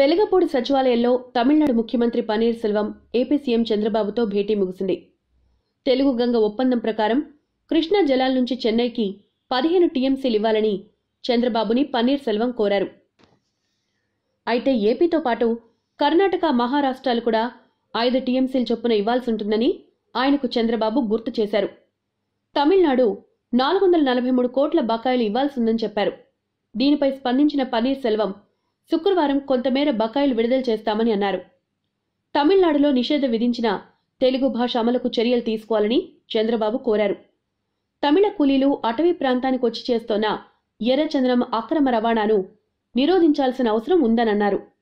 వెలగపూడి సచివాలయంలో తమిళనాడు ముఖ్యమంత్రి paneer Selvam AP CM చంద్రబాబుతో భేటీ ముగిసింది తెలుగు గంగ ఒప్పందం ప్రకారం కృష్ణా జలాల నుంచి చెన్నైకి పదిహేను టీఎంసీలు ఇవ్వాలని చంద్రబాబుని పన్నీర్ సెల్వం కోరారు అయితే ఏపీతో పాటు కర్ణాటక మహారాష్ట్రాలు కూడా ఐదు టీఎంసీల చొప్పున ఇవ్వాల్సి ఉంటుందని ఆయనకు చంద్రబాబు గుర్తు చేశారు తమిళనాడు నాలుగు వందల నలభై మూడు కోట్ల బకాయిలు ఇవ్వాల్సిందని చెప్పారు దీనిపై స్పందించిన పన్నీర్ సెల్వం శుక్రవారం కొంతమేర బకాయిలు విడుదల చేస్తామని అన్నారు తమిళనాడులో నిషేధం విధించిన తెలుగు భాష అమలుకు చర్యలు తీసుకోవాలని చంద్రబాబు కోరారు తమిళ కూలీలు అటవీ ప్రాంతానికి వచ్చి చేస్తోన్న ఎర్రచందనం అక్రమ రవాణాను నిరోధించాల్సిన అవసరం ఉందనన్నారు